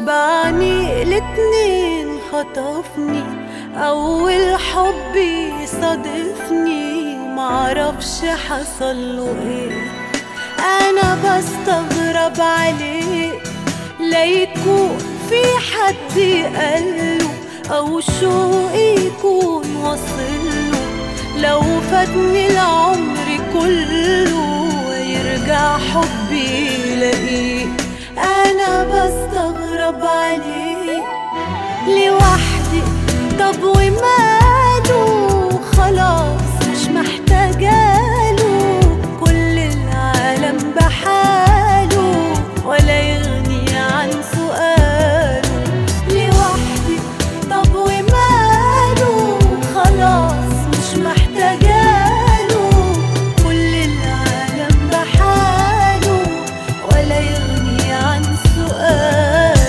بعاني الاتنين خطفني أول حب يصادفني معرفش حصله ايه أنا بستغرب عليه لا يكون في حد قاله أو شوق يكون وصله لو فاتني العمر كله يرجع حبي يلاقيه أنا بستغرب عليه لوحدي طب وماله خلاص مش محتاجاله كل العالم بحاله ولا يغني عن سؤاله لوحدي طب وماله خلاص مش محتاجاله كل العالم بحاله ولا يغني عن سؤاله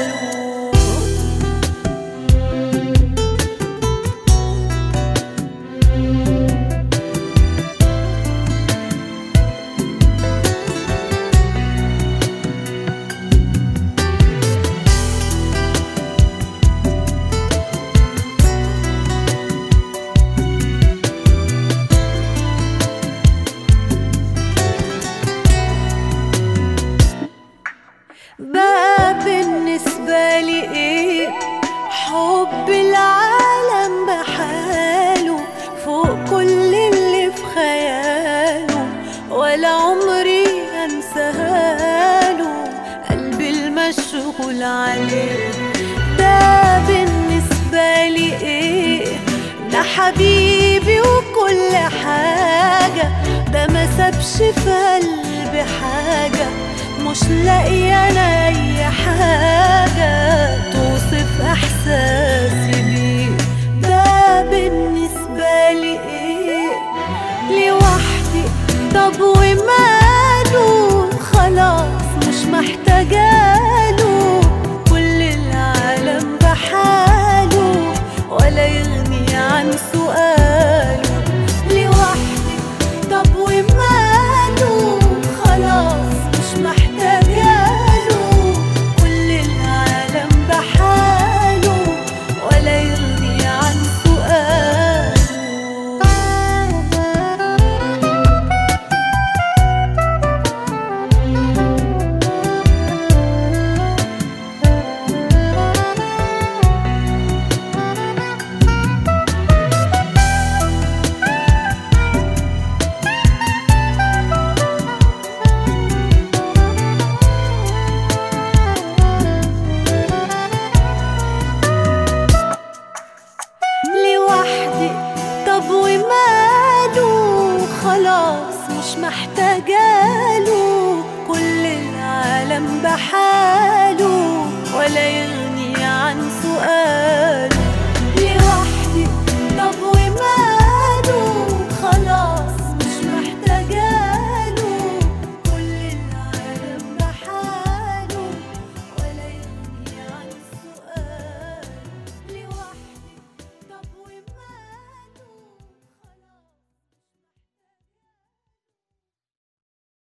بقى بالنسبة لي ايه حب العالم بحاله فوق كل اللي في خياله ولا عمري انساهاله قلبي المشغول عليه ده بالنسبة لي ايه ده حبيبي وكل حاجة ده ما سابش في قلبي حاجة مش لاقي انا اي حاجة توصف احساسي